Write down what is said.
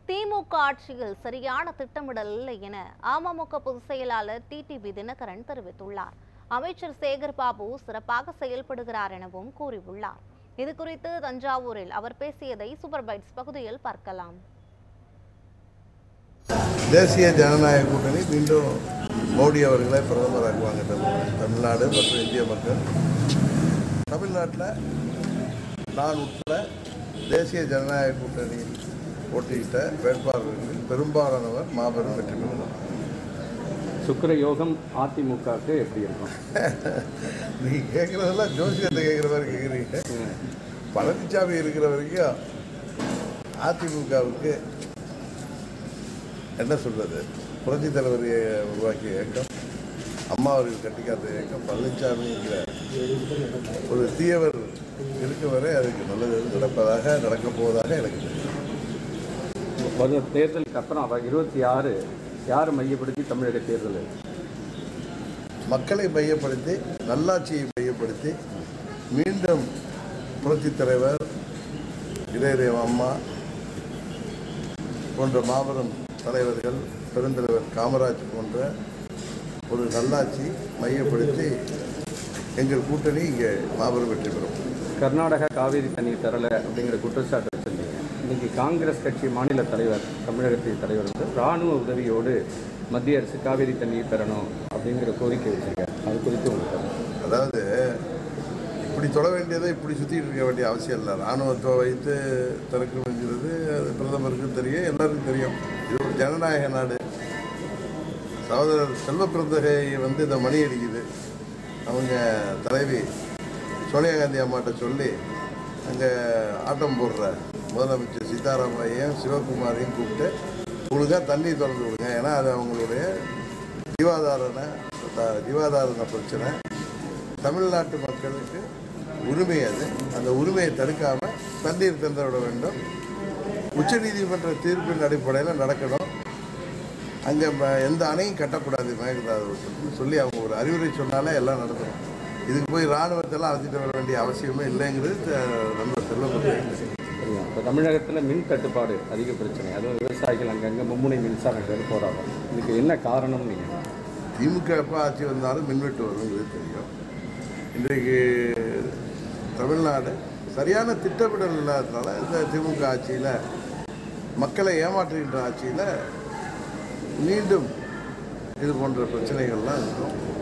திமுக ஆட்சியில் சரியான திட்டமிடல் இல்லை என அமமுக பொதுச் செயலாளர் டிடிவி தினகரன் தெரிவித்துள்ளார் அமைச்சர் சேகர் பாபு சிறப்பாக செயல்படுகிறார் எனவும் கூறியுள்ளார் இது குறித்து தஞ்சாவூரில் அவர் பேசியதை சூப்பர் பைட்ஸ் பகுதியில் பார்க்கலாம் தேசிய ஜனநாயக கூட்டணி மீண்டும் மோடி அவர்களை பிரதமராக்குவாங்க தமிழ் தமிழ்நாடு மற்றும் இந்திய மக்கள் தமிழ்நாட்டில் நான் உட்பட தேசிய ஜனநாயக கூட்டணியில் போட்டியிட்ட வேட்பாளர்களில் பெரும்பாலானவர் மாபெரும் வெற்றி பெறுவார் சுக்கிர யோகம் அதிமுகவுக்கு எப்படி இருக்கும் நீங்கள் கேட்குறதெல்லாம் ஜோசியத்தை கேட்குற மாதிரி கேட்குறீங்க பழனிசாமி இருக்கிற வரைக்கும் அதிமுகவுக்கு என்ன சொல்றது புரட்சி தலைவரை உருவாக்கிய இயக்கம் அம்மா அவர்கள் கட்டிக்காத்த இயக்கம் பழனிசாமிங்கிற ஒரு தீயவர் இருக்க வரை அதுக்கு நல்லது நடப்பதாக நடக்கப் போவதாக எனக்கு தெரியும் வரும் தேர்தலுக்கு அப்புறம் அவர் இருபத்தி ஆறு யார் மையப்படுத்தி தமிழக தேர்தல் மக்களை மையப்படுத்தி நல்லாட்சியை மையப்படுத்தி மீண்டும் புரட்சித் தலைவர் இதய அம்மா போன்ற மாபெரும் தலைவர்கள் பெருந்தலைவர் காமராஜ் போன்ற ஒரு நல்லாட்சி மையப்படுத்தி எங்கள் கூட்டணி இங்கே மாபெரும் வெற்றி பெறும் கர்நாடகா காவிரி தண்ணீர் தரல அப்படிங்கிற குற்றச்சாட்டு வச்சிருந்தீங்க இன்னைக்கு காங்கிரஸ் கட்சி மாநில தலைவர் தமிழகத்தின் தலைவர் வந்து ராணுவ உதவியோடு மத்திய அரசு காவிரி தண்ணீர் தரணும் அப்படிங்கிற கோரிக்கை வச்சிருக்காரு அது குறித்து உங்களுக்கு கருத்து. அதாவது இப்படி தொட வேண்டியதை இப்படி சுற்றிட்டு இருக்க வேண்டிய அவசியம் இல்லை ராணுவத்தை வைத்து திறக்கணுங்கிறது அது பிரதமருக்கும் தெரியும் எல்லாருக்கும் தெரியும் இது ஒரு ஜனநாயக நாடு சகோதரர் செல்வ பிறந்தகை வந்து இந்த மணி அடிக்குது அவங்க தலைவி சோனியா காந்தி அம்மாட்ட சொல்லி அங்கே ஆட்டம் போடுற முதலமைச்சர் சீதாராமையும் சிவகுமாரையும் கூப்பிட்டு ஒழுங்காக தண்ணி திறந்து விடுங்க ஏன்னா அது அவங்களுடைய ஜீவாதாரண த- ஜீவாதாரண பிரச்சனை தமிழ்நாட்டு மக்களுக்கு உரிமை அது அந்த உரிமையை தடுக்காமல் தண்ணீர் திறந்து விட வேண்டும் உச்சநீதிமன்ற தீர்ப்பின் அடிப்படையில் நடக்கணும் அங்கே எந்த அணையும் கட்டக்கூடாது மேகதாது சொல்லி அவங்க ஒரு அறிவுரை சொன்னாலே எல்லாம் நடக்கணும் இதுக்கு போய் இராணுவத்தெல்லாம் அழைச்சிட்டு வர வேண்டிய அவசியமே இல்லைங்கிறது த- நம்ம செல்வப்பட்டு சரியா இப்போ தமிழகத்தில் மின் தட்டுப்பாடு அதிக பிரச்சனை அதுவும் விவசாயிகள் அங்கங்கே மும்முனை மின்சாரங்கள் போராட்டம் இதுக்கு என்ன காரணம் நீங்கள் திமுக எப்போ ஆட்சி வந்தாலும் மின்வெட்டு வருங்கிறது தெரியும் இன்றைக்கு தமிழ்நாடு சரியான திட்டமிடல் இல்லாததுனால இந்த திமுக ஆட்சியில் மக்களை ஏமாற்றுகின்ற ஆட்சியில் மீண்டும் இது போன்ற பிரச்சனைகள்லாம் இருக்கும்